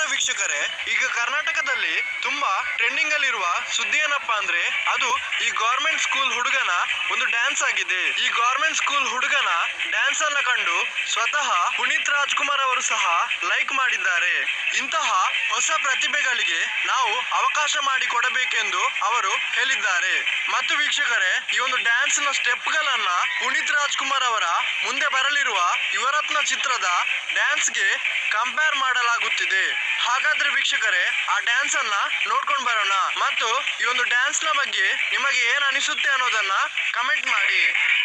ವೀಕ್ಷಕರೇ ಈಗ ಕರ್ನಾಟಕದಲ್ಲಿ ತುಂಬಾ ಟ್ರೆಂಡಿಂಗ್ ಅಲ್ಲಿರುವ ಸುದ್ದಿ ಏನಪ್ಪಾ ಅಂದ್ರೆ ಅದು ಈ ಗೌರ್ಮೆಂಟ್ ಸ್ಕೂಲ್ ಹುಡುಗನ ಒಂದು ಡ್ಯಾನ್ಸ್ ಆಗಿದೆ ಈ ಗೌರ್ಮೆಂಟ್ ಸ್ಕೂಲ್ ಹುಡುಗನ ಡ್ಯಾನ್ಸ್ ಅನ್ನ ಕಂಡು ಸ್ವತಃ ಪುನೀತ್ ರಾಜ್ಕುಮಾರ್ ಅವರು ಸಹ ಲೈಕ್ ಮಾಡಿದ್ದಾರೆ ಇಂತಹ ಹೊಸ ಪ್ರತಿಭೆಗಳಿಗೆ ನಾವು ಅವಕಾಶ ಮಾಡಿ ಕೊಡಬೇಕೆಂದು ಅವರು ಹೇಳಿದ್ದಾರೆ ಮತ್ತು ವೀಕ್ಷಕರೇ ಈ ಒಂದು ಡ್ಯಾನ್ಸ್ ನ ಸ್ಟೆಪ್ ಗಳನ್ನ ಪುನೀತ್ ರಾಜ್ಕುಮಾರ್ ಅವರ ಮುಂದೆ ಬರಲಿರುವ ಯುವರತ್ನ ಚಿತ್ರದ ಡ್ಯಾನ್ಸ್ ಗೆ ಕಂಪೇರ್ ಮಾಡಲಾಗುತ್ತಿದೆ ಹಾಗಾದ್ರೆ ವೀಕ್ಷಕರೇ ಆ ಡ್ಯಾನ್ಸ್ ಅನ್ನ ನೋಡ್ಕೊಂಡು ಬರೋಣ ಮತ್ತು ಈ ಒಂದು ಡ್ಯಾನ್ಸ್ ನ ಬಗ್ಗೆ ನಿಮಗೆ ಏನ್ ಅನಿಸುತ್ತೆ ಅನ್ನೋದನ್ನ ಕಮೆಂಟ್ ಮಾಡಿ